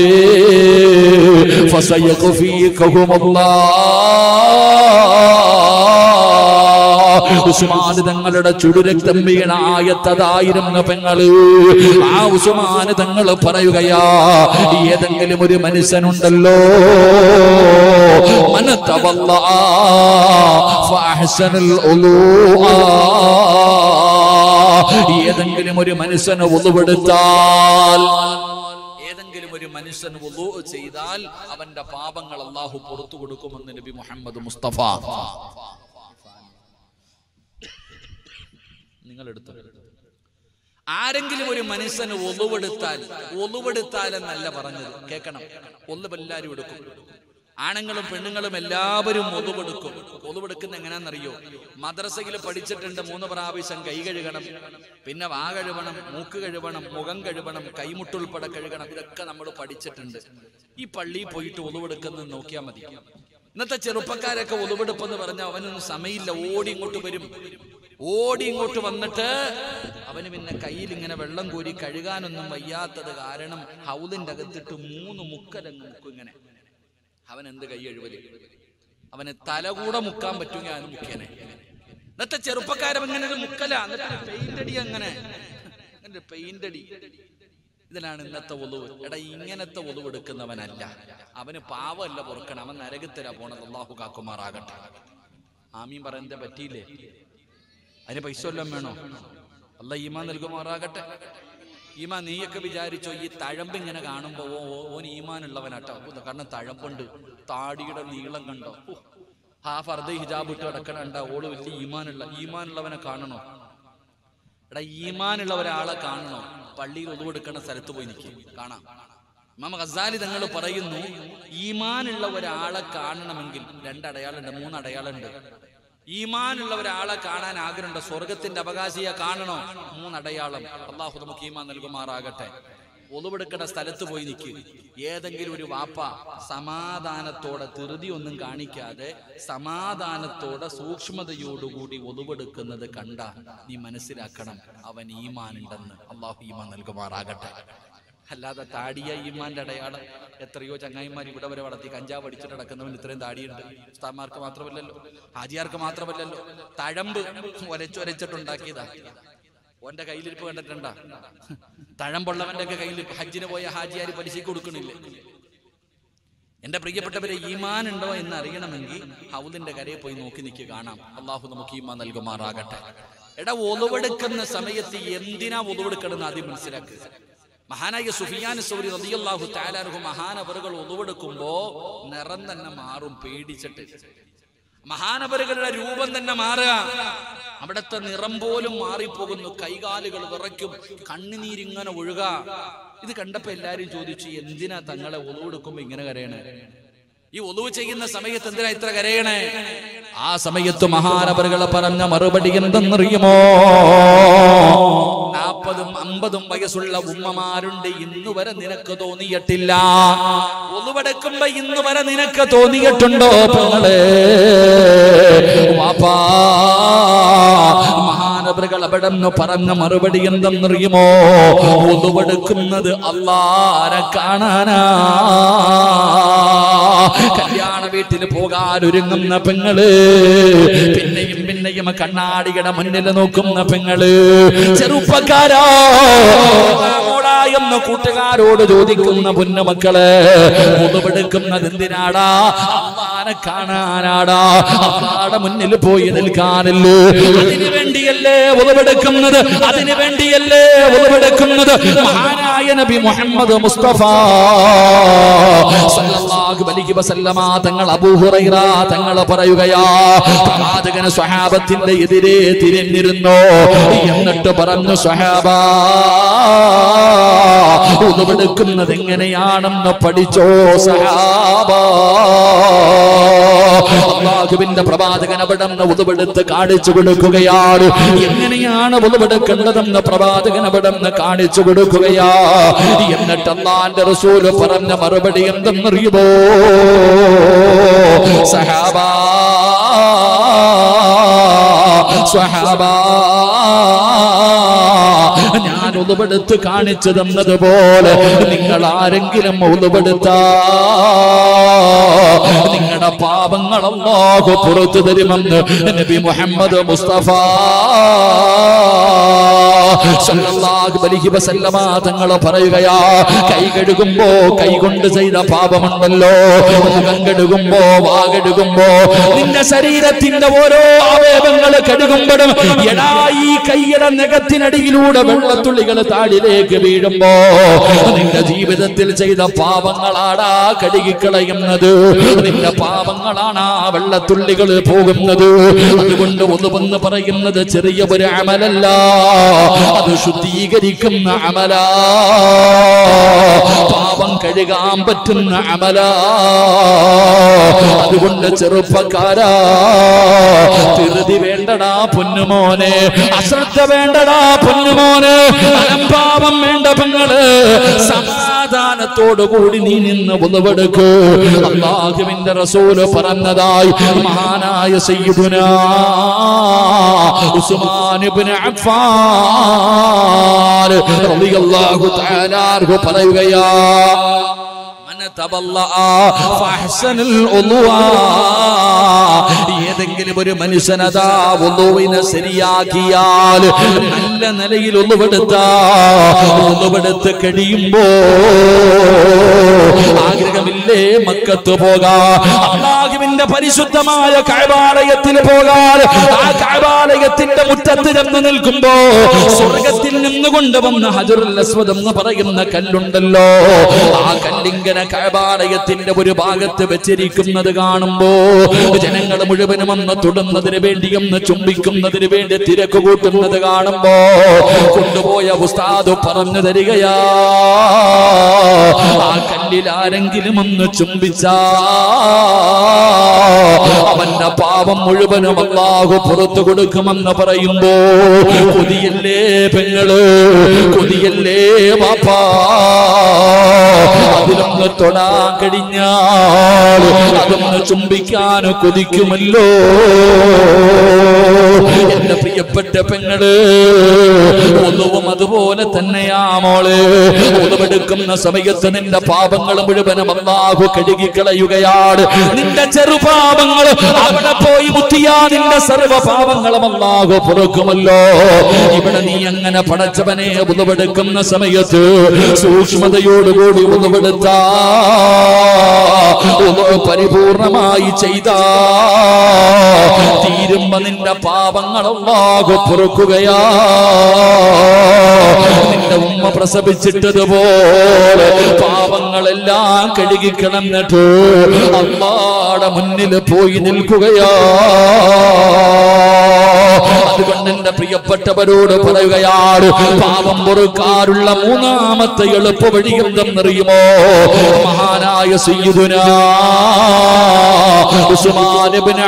ഉസ്മാന് തങ്ങളുടെ ചുടുരക്തം വീണ ആയത്തതായിരുന്നു പെങ്ങള് ആ ഉസ്മാന് തങ്ങൾ പറയുകയാ ഏതെങ്കിലും ഒരു മനുഷ്യനുണ്ടല്ലോ മനത്തവല്ല ഫഅഹ്സനുൽ ഉളൂഅ ഏതെങ്കിലും ഒരു മനുഷ്യന് ഒന്നുപെടുത്താൽ ഏതെങ്കിലും ഒരു മനുഷ്യൻ വുളൂ ചെയ്താൽ അവന്റെ പാപങ്ങൾ അള്ളാഹു പുറത്തു കൊടുക്കുമെന്ന് നബി മുഹമ്മദ് മുസ്തഫ നിങ്ങൾ എടുത്തു ആരെങ്കിലും ഒരു മനുഷ്യന് ഒളിവെടുത്താൽ ഒളിവെടുത്താൽ എന്നല്ല പറഞ്ഞത് കേൾക്കണം ഒളിവ് എല്ലാവരും എടുക്കും ആണുങ്ങളും പെണ്ണുങ്ങളും എല്ലാവരും ഒളിവെടുക്കും ഒളിവെടുക്കുന്ന എങ്ങനെയാണെന്നറിയോ മദ്രസയിൽ പഠിച്ചിട്ടുണ്ട് മൂന്ന് പ്രാവശ്യം കൈ കഴുകണം പിന്നെ വാ കഴുകണം മൂക്ക് കഴുകണം മുഖം കഴുകണം കൈമുട്ടുൾപ്പെടെ കഴുകണം ഇതൊക്കെ നമ്മൾ പഠിച്ചിട്ടുണ്ട് ഈ പള്ളിയിൽ പോയിട്ട് ഒളിവെടുക്കുന്നത് നോക്കിയാൽ മതി ഇന്നത്തെ ചെറുപ്പക്കാരൊക്കെ ഒളിവെടുപ്പെന്ന് പറഞ്ഞാൽ അവനൊന്നും സമയമില്ല ഓടി ഇങ്ങോട്ട് വരും ഓടി ഇങ്ങോട്ട് വന്നിട്ട് അവന് പിന്നെ കയ്യിൽ ഇങ്ങനെ വെള്ളം കോരി കഴുകാനൊന്നും വയ്യാത്തത് കാരണം ഹൗദിന്റെ അകത്തിട്ട് മൂന്ന് മുക്കലങ്ങ് മുക്കും ഇങ്ങനെ അവൻ എന്ത് കൈ എഴുവല് അവന് തല കൂടെ മുക്കാൻ പറ്റുമെങ്കിൽ അവന് മുക്കേനെ ഇന്നത്തെ ചെറുപ്പക്കാരൻ ഇങ്ങനെ ഒരു മുക്കല എന്നിട്ട് പെയിന്റ് അടി അങ്ങനെ അങ്ങനെ പെയിന്റ് അടി ഇതിലാണ് ഇന്നത്തെ ഒളിവ് എടാ ഇങ്ങനത്തെ ഒളിവ് എടുക്കുന്നവനല്ല അവന് പാവമല്ല പൊറുക്കണം അവൻ നരകത്തിലാ പോണത് അള്ളാഹു കാക്കുമാറാകട്ടെ ആമീൻ പറയുന്നത് പറ്റിയില്ലേ അതിന് പൈസ വല്ലതും വേണോ അല്ല ഈമാൻ നൽകുമാറാകട്ടെ ഈമാൻ നീയൊക്കെ വിചാരിച്ചോ ഈ തഴമ്പ് ഇങ്ങനെ കാണുമ്പോ ഓ ഓ- ഓൻ ഈമാനുള്ളവനാട്ടോ ഉ, കാരണം തഴമ്പുണ്ട് താടിയുടെ നീളം കണ്ടോ ഉ, ആ ഫർദ ഹിജാബ് ഇട്ട് കിടക്കണ ഓള് വലിയ ഈമാനുള്ള ഈമാനുള്ളവനെ കാണണോ എടാ ഈമാനുള്ള ഒരാളെ കാണണോ പള്ളിയിൽ ഒതുവെടുക്കുന്ന സ്ഥലത്ത് പോയി നിൽക്കും കാണാം ഇമാം ഖസാലി തങ്ങൾ പറയുന്നു ഈമാനുള്ള ഒരാളെ കാണണമെങ്കിൽ രണ്ടടയാളുണ്ട് മൂന്നടയാളുണ്ട് ഈമാനുള്ള ഒരാളെ കാണാൻ ആഗ്രഹമുണ്ട് സ്വർഗത്തിന്റെ അവകാശിയെ കാണണോ മൂന്നടയാളം അള്ളാഹു നമുക്ക് ഈമാൻ നൽകുമാറാകട്ടെ ഒളിവെടുക്കേണ്ട സ്ഥലത്ത് പോയി നിൽക്ക് ഏതെങ്കിലും ഒരു വാപ്പ സമാധാനത്തോടെ ധൃതി ഒന്നും കാണിക്കാതെ സമാധാനത്തോടെ സൂക്ഷ്മതയോടുകൂടി ഒളിവെടുക്കുന്നത് കണ്ട നീ മനസ്സിലാക്കണം അവൻ ഈമാനുണ്ടെന്ന് അള്ളാഹു ഈമാൻ നൽകുമാറാകട്ടെ അല്ലാതെ താടിയ ഈമാന്റെ അടയാളം എത്രയോ ചങ്ങായിമാർ ഇവിടെ വരെ വളർത്തി കഞ്ചാവ് അടിച്ചിട്ട് നടക്കുന്നവൻ ഇത്രയും താടിയുണ്ട് ഉസ്താമാർക്ക് മാത്രമല്ലല്ലോ ഹാജിയാർക്ക് മാത്രമല്ലല്ലോ തഴമ്പ് ഒരച്ചൊരച്ചിട്ടുണ്ടാക്കിയതാ ഓന്റെ കയ്യിലിരിപ്പ് കണ്ടിട്ടുണ്ടാ തഴമ്പുള്ളവന്റെ ഒക്കെ കയ്യിൽ ഹജ്ജിന് പോയ ഹാജിയാർ പലിശയ്ക്ക് കൊടുക്കണില്ലേ എന്റെ പ്രിയപ്പെട്ടവരെ ഈമാൻ ഉണ്ടോ എന്ന് അറിയണമെങ്കിൽ ഹൗദിന്റെ കരയിൽ പോയി നോക്കി നിൽക്കുക കാണാം അള്ളാഹു നമുക്ക് ഈമാൻ നൽകുമാറാകട്ടെ എടാ ഒളിവെടുക്കുന്ന സമയത്ത് എന്തിനാ ഒളിവെടുക്കണമെന്ന് ആദ്യം മനസ്സിലാക്കുക മഹാനായ സുഫിയാൻ സൗരി റളിയല്ലാഹു തആലാഹു മഹാനവറുകൾ ഒളിവെടുക്കുമ്പോ നിറം തന്നെ മാറും പേടിച്ചിട്ട് മഹാനവറുകളുടെ രൂപം തന്നെ മാറുക അവിടുത്തെ നിറം പോലും മാറിപ്പോകുന്നു കൈകാലുകൾ വിറയ്ക്കും കണ്ണുനീരിങ്ങനെ ഒഴുക ഇത് കണ്ടപ്പോ എല്ലാരും ചോദിച്ചു എന്തിനാ തങ്ങളെ ഒളിവെടുക്കുമ്പോ ഇങ്ങനെ കരയണേ ഈ ഒളിവ് ചെയ്യുന്ന സമയത്ത് എന്തിനാ ഇത്ര കരയണേ ആ സമയത്ത് മഹാനവറുകൾ പറഞ്ഞ മറുപടി എന്തെന്നറിയുമോ നാൽപ്പതും അമ്പതും വയസ്സുള്ള ഉമ്മമാരുണ്ട് ഇന്നു വരെ നിനക്ക് തോന്നിയിട്ടില്ല ഒളിവെടുക്കുമ്പോ ഇന്നു വരെ നിനക്ക് തോന്നിയിട്ടുണ്ടോ പെങ്ങളെ വാപ്പാ മഹാനവറുകൾ അവിടെ നിന്ന് പറഞ്ഞ മറുപടി എന്തെന്നറിയുമോ ഒളിവെടുക്കുന്നത് അള്ളാരെ കാണാനാ കല്യാണ വീട്ടിൽ പോകാൻ ഒരുങ്ങുന്ന പെങ്ങള് പിന്നെയും പിന്നെയും കണ്ണാടിയുടെ മുന്നിൽ നോക്കുന്ന പെങ്ങള് ചെറുപ്പക്കാരാ മോടാ എന്ന് കൂട്ടുകാരോട് ചോദിക്കുന്ന പൊന്നുമക്കള് മുതുവെടുക്കുന്നത് എന്തിനാടാ അമ്മാനെ കാണാനാടാ അമ്മാടെ മുന്നിൽ പോയി നിൽക്കാനല്ലോ അതിനു വേണ്ടിയല്ലേ ഉളവെടുക്കുന്നത് അതിനു വേണ്ടിയല്ലേ ഉളവെടുക്കുന്നത് മഹാനായ നബി മുഹമ്മദ് മുസ്തഫ സല്ലല്ലാഹു അലൈഹി വസല്ലമ തങ്ങൾ അബൂ ഹുറൈറ തങ്ങൾ പറയുകയാ പ്രവാചകന് സ്വഹാബത്തിന്റെ എതിരെ തിരിഞ്ഞിരുന്നു എന്നിട്ട് പറഞ്ഞു സ്വഹാബ ഉതവെടുക്കുന്നത് എങ്ങനെയാണെന്ന് പഠിച്ചോ സഹാബ അള്ളാഹുവിന്റെ പ്രവാചകൻ അവിടെ നിന്ന് ഉതവെടുത്ത് കാണിച്ചു കൊടുക്കുകയാണ് എങ്ങനെയാണ് ഉതവെടുക്കേണ്ടതെന്ന് പ്രവാചകൻ അവിടെ നിന്ന് കാണിച്ചു കൊടുക്കുകയാ എന്നിട്ട് അള്ളാന്റെ റസൂല് പറഞ്ഞ മറുപടി എന്തെന്നറിയുമോ സഹാബാ സ്വഹാബാ ഞാൻ ഉളുവെടുത്ത് കാണിച്ചു തന്നതുപോലെ നിങ്ങൾ ആരെങ്കിലും ഉളുവെടുത്താ നിങ്ങളുടെ പാപങ്ങൾ അല്ലാഹു പുറത്തു തരുമെന്ന് നബി മുഹമ്മദ് മുസ്തഫ സല്ലല്ലാഹു അലൈഹി വസല്ലമ തങ്ങൾ പറയുകയാ കൈ കഴുകുമ്പോ കൈ കൊണ്ട് ചെയ്ത പാപമുണ്ടല്ലോ മുഖം കഴുകുമ്പോ വാ കഴുകുമ്പോ നിന്റെ ശരീരത്തിന്റെ ഓരോ അവയവങ്ങൾ കഴുകുമ്പോഴും എടാ ഈ കൈയുടെ നഖത്തിനടിയിലൂടെ വെള്ളത്തുള്ളികൾ താടിലേക്ക് വീഴുമ്പോ നിന്റെ ജീവിതത്തിൽ ചെയ്ത പാപങ്ങളാടാ കഴുകിക്കളയുന്നത് നിന്റെ പാപങ്ങളാണ് ആ വെള്ളത്തുള്ളികൾ പോകുന്നത് അതുകൊണ്ട് ഒന്നുവെന്ന് പറയുന്നത് ചെറിയ ഒരു അമലല്ല അത് ശുദ്ധീകരിക്കുന്ന അമല പാപം കഴുകാൻ പറ്റുന്ന അമല അതുകൊണ്ട് ചെറുപ്പക്കാരാ ധൃതി വേണ്ടടാ പൊന്നുമോനെ അശ്രദ്ധ വേണ്ടടാ പൊന്നുമോനെ അലംഭാവം വേണ്ട പെങ്ങള് സമാധാനത്തോടു കൂടി നീ നിന്ന് ഉളവെടുക്ക് അള്ളാഹുവിന്റെ റസൂല് പറഞ്ഞതായി മഹാനായ സയ്യിദുനാ ഉസ്മാൻ ഇബ്നു അഫ്ഫാൻ റളിയല്ലാഹു തആല അൻഹു പറയുകയാ من تبلأ فأحسن الوضوء ഏതെങ്കിലും ഒരു മനുഷ്യനതാ ഒന്നുവിനെ ശരിയാക്കിയാൽ നല്ല നിലയിൽ ഒന്നുപെടുത്താ ഒന്നുപെടുത്ത് കഴിയുമ്പോ ആഗ്രഹമില്ലേ മക്കത്ത് പോകാ അള്ളാഹുവിന്റെ പരിശുദ്ധമായ കഴബാലയത്തിൽ പോകാൻ ആ കഴബാലയത്തിന്റെ മുറ്റത്ത് ചെന്ന് നിൽക്കുമ്പോ സ്വർഗത്തിൽ നിന്ന് കൊണ്ടുവന്ന ഹജറുൽ അസ്വദ് എന്ന് പറയുന്ന കല്ലുണ്ടല്ലോ ആ കല്ലിങ്ങനെ കഴബാലയത്തിന്റെ ഒരു ഭാഗത്ത് വെച്ചിരിക്കുന്നത് കാണുമ്പോ ജനങ്ങൾ മുഴുവനും ഒന്ന് തൊടുന്നതിന് വേണ്ടി ഒന്ന് ചുംബിക്കുന്നതിന് വേണ്ടി തിരക്ക് കൂട്ടുന്നത് കാണുമ്പോ കൊണ്ടുപോയ ഉസ്താദ് പറഞ്ഞു തരികയാ ആ കല്ലിൽ ആരെങ്കിലും ഒന്ന് ചുംബിച്ചാ അവന്റെ പാപം മുഴുവനും അള്ളാഹു പുറത്തു കൊടുക്കുമെന്ന് പറയുമ്പോ കൊതിയല്ലേ പെങ്ങള് കൊതിയല്ലേ പാപ്പാ അതിലൊന്ന് തൊടാൻ കഴിഞ്ഞാൽ അതൊന്ന് ചുംബിക്കാൻ കൊതിക്കുമല്ലോ എന്റെ പ്രിയപ്പെട്ട പെങ്ങള് ഒന്നുവും അതുപോലെ തന്നെയാ മോള് ഒന്നുമെടുക്കുന്ന സമയത്ത് നിന്റെ പാപങ്ങൾ മുഴുവനും അള്ളാഹു കഴുകിക്കളയുകയാണ് നിന്റെ ചെറുപാപങ്ങൾ അവിടെ പോയി മുത്തിയാ നിന്റെ സർവ്വ പാപങ്ങളും അള്ളാഹു പുറക്കുമല്ലോ ഇവിടെ നീ അങ്ങനെ പടച്ചവനെ ഉളവെടുക്കുന്ന സമയത്ത് സൂക്ഷ്മതയോടുകൂടി ഉളവെടുത്താ പരിപൂർണമായി ചെയ്ത തീരുമ്പോ നിന്റെ പാപങ്ങൾ അല്ലാഹു പൊറുക്കുകയാ നിന്റെ ഉമ്മ പ്രസവിച്ചിട്ടതുപോലെ പാപങ്ങളെല്ലാം കഴുകിക്കിടന്നിട്ട് അമ്മാടെ മുന്നിൽ പോയി നിൽക്കുകയാ അതുകൊണ്ട് എന്റെ പ്രിയപ്പെട്ടവരോട് പറയുകയാണ് പാപം പൊറുക്കാറുള്ള മൂന്നാമത്തെ എളുപ്പ വഴി എന്തെന്നറിയുമോ മഹാനായ സയ്യിദുന ഉസ്മാൻ ഇബ്നു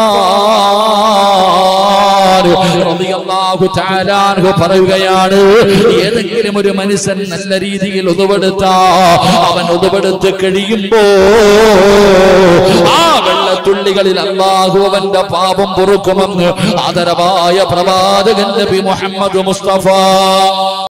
അഫ്ഫാൻ റളിയല്ലാഹു തആല അൻഹു പറയുകയാണ് ഏതെങ്കിലും ഒരു മനുഷ്യൻ നല്ല രീതിയിൽ ഉതവെടുത്ത അവൻ ഉതവെടുത്ത് കഴിയുമ്പോ ആ വെള്ളത്തുള്ളികളിൽ അള്ളാഹു അവന്റെ പാപം പൊറുക്കുമെന്ന് ആദരവായ പ്രവാചകൻ നബി മുഹമ്മദ് മുസ്തഫ